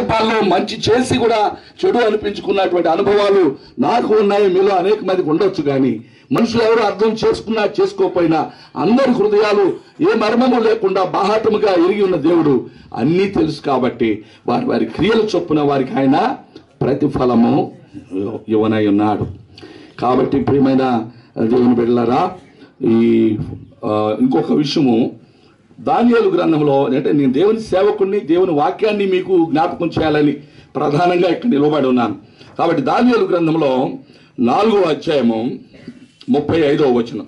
సందర్భాల్లో మంచి చేసి కూడా చెడు అనిపించుకున్నటువంటి అనుభవాలు నాకు ఉన్నాయి మీలో అనేక మందికి ఉండొచ్చు కానీ మనుషులు ఎవరు అర్థం చేసుకున్నా చేసుకోకపోయినా అందరి హృదయాలు ఏ మర్మము లేకుండా బాహాటముగా ఎరిగి ఉన్న దేవుడు అన్నీ తెలుసు కాబట్టి వారి వారి క్రియల చొప్పున వారికి ఆయన ప్రతిఫలము ఇవ్వనై ఉన్నాడు కాబట్టి ప్రియమైన దేవుని బిడ్డలారా ఈ ఆ, ఇంకొక విషయము దానియేలు గ్రంథంలో అంటే నేను దేవుని సేవకుడిని దేవుని వాక్యాన్ని మీకు జ్ఞాపకం చేయాలని ప్రధానంగా ఇక్కడ నిలబడి ఉన్నాను కాబట్టి దానియేలు గ్రంథంలో నాలుగో అధ్యాయము ముప్పై ఐదవ వచనం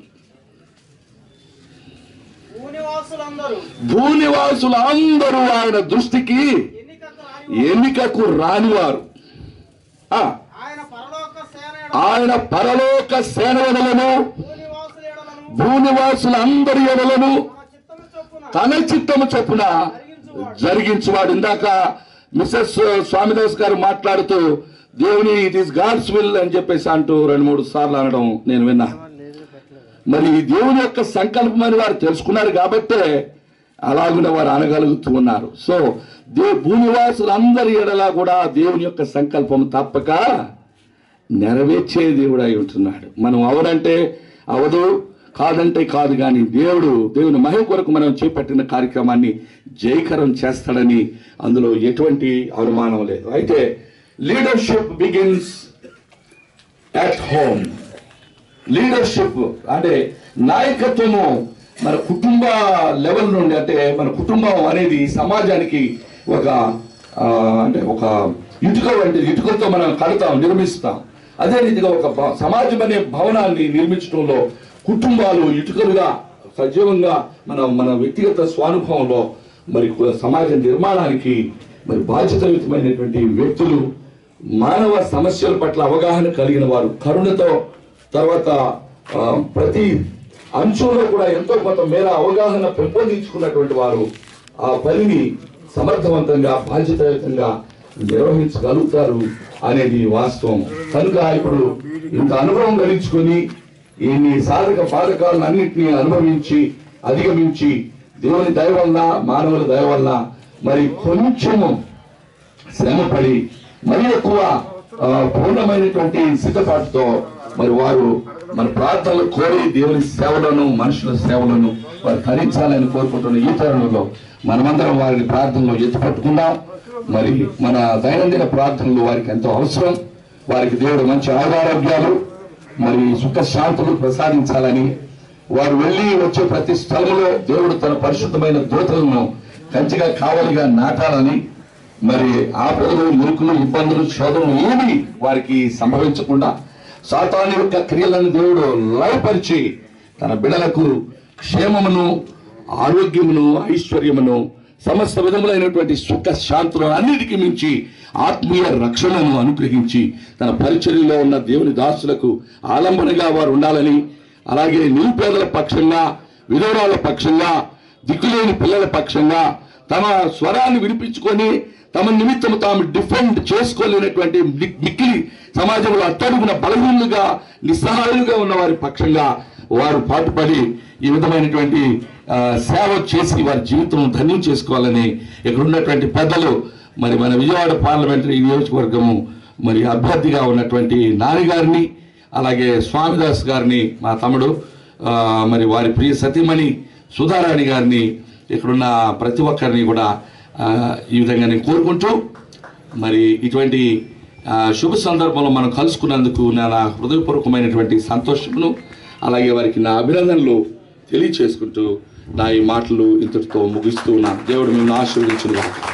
భూనివాసులందరూ భూనివాసులు అందరూ ఆయన దృష్టికి ఎన్నికకు రాని ఎన్నికకు రానివారు ఆ, ఆయన పరలోక సేన ఆయన పరలోక సేనలను భూనివాసుల ఎడలను భూనివాసులందరి ఎడలను తన చిత్తము చొప్పున తన చిత్తము చొప్పున జరిగించువాడు ఇందాక మిసెస్ స్వామిదాస్ గారు మాట్లాడుతూ దేవుని ఇట్ ఈస్ గాడ్స్ విల్ అని చెప్పేసి అంటూ రెండు మూడు సార్లు అనడం నేను విన్నా మరి ఈ దేవుని యొక్క సంకల్పం అని వారు తెలుసుకున్నారు కాబట్టే అలాగునే వారు అనగలుగుతూ ఉన్నారు సో దే భూనివాసులందరి ఎడలా కూడా దేవుని యొక్క సంకల్పం తప్పక నెరవేర్చే దేవుడు అయి ఉంటున్నాడు మనం అవడంటే అవదు కాదంటే కాదు కానీ దేవుడు దేవుని మహిమ కొరకు మనం చేపట్టిన కార్యక్రమాన్ని జయకరం చేస్తాడని అందులో ఎటువంటి అనుమానం లేదు అయితే leadership begins at home leadership అంటే నాయకత్వము మన కుటుంబ లెవెల్ నుండి అంటే మన కుటుంబం అనేది సమాజానికి ఒక ఆ, అంటే ఒక ఇటుక వంటి ఇటుకలతో మనం కడతాం నిర్మిస్తాం అదే రీతిగా ఒక భ- సమాజం అనే భవనాన్ని నిర్మించడంలో కుటుంబాలు ఇటుకలుగా సజీవంగా మనం మన వ్యక్తిగత స్వానుభవంలో మరి కు- సమాజ నిర్మాణానికి మరి బాధ్యతాయుతమైనటువంటి వ్యక్తులు మానవ సమస్యల పట్ల అవగాహన కలిగిన వారు కరుణతో తర్వాత ఆ, ప్రతి అంశంలో కూడా ఎంతో కొంత మేర అవగాహన పెంపొందించుకున్నటువంటి వారు ఆ పనిని సమర్థవంతంగా బాధ్యతాయుతంగా నిర్వహించగలుగుతారు అనేది వాస్తవం కనుక ఇప్పుడు ఇంత అనుభవం గడించుకొని ఇన్ని సాధక బాధకాలను అన్నింటినీ అనుభవించి అధిగమించి దేవుని దయ వల్ల మానవుల దయ వల్ల మరి కొంచెము శ్రమపడి మరి ఎక్కువ ఆ, పూర్ణమైనటువంటి సిద్ధపాటుతో మరి వారు మన ప్రార్థనలు కోరి దేవుని సేవలను మనుషుల సేవలను వారు తరించాలని కోరుకుంటున్న ఈ తరుణంలో మనమందరం వారిని ప్రార్థనలో ఎత్తుపట్టుకుందాం మరి మన దైనందిన ప్రార్థనలు వారికి ఎంతో అవసరం వారికి దేవుడు మంచి ఆయురారోగ్యాలు మరి సుఖ శాంతులు ప్రసాదించాలని వారు వెళ్ళి వచ్చే ప్రతి స్థలంలో దేవుడు తన పరిశుద్ధమైన దూతలను కంచిగా కావలిగా నాటాలని మరి ఆపదలు ఇరుకులు ఇబ్బందులు శోధనలు ఏమి వారికి సంభవించకుండా సాతాను యొక్క క్రియలను దేవుడు లయపరిచి తన బిడలకు క్షేమమును ఆరోగ్యమును ఐశ్వర్యమును సమస్త విధములైనటువంటి సుఖ శాంతులను అన్నిటికీ మించి ఆత్మీయ రక్షణను అనుగ్రహించి తన పరిచర్యలో ఉన్న దేవుని దాసులకు ఆలంబనగా వారు ఉండాలని అలాగే నిరుపేదల పక్షంగా విధవరాల పక్షంగా దిక్కులేని పిల్లల పక్షంగా తమ స్వరాన్ని వినిపించుకొని తమ నిమిత్తం తాము డిఫెండ్ చేసుకోలేనటువంటి మి- మిక్కిలి సమాజంలో అట్టడుగున బలహీనులుగా నిస్సహాయులుగా ఉన్న వారి పక్షంగా వారు పాటుపడి ఈ విధమైనటువంటి ఆ, సేవ చేసి వారి జీవితం ధన్యం చేసుకోవాలని ఇక్కడ ఉన్నటువంటి పెద్దలు మరి మన విజయవాడ పార్లమెంటరీ నియోజకవర్గము మరి అభ్యర్థిగా ఉన్నటువంటి నాని గారిని అలాగే స్వామిదాస్ గారిని మా తమ్ముడు ఆ, మరి వారి ప్రియ సతీమణి సుధారాణి గారిని ఇక్కడున్న ప్రతి ఒక్కరిని కూడా ఆ, ఈ విధంగా నేను కోరుకుంటూ మరి ఇటువంటి ఆ, శుభ సందర్భంలో మనం కలుసుకున్నందుకు నా నా హృదయపూర్వకమైనటువంటి సంతోషమును అలాగే వారికి నా అభినందనలు తెలియచేసుకుంటూ నా ఈ మాటలు ఇంతటితో ముగిస్తూ ఉన్నాను దేవుడు మిమ్మల్ని ఆశీర్వదించుగా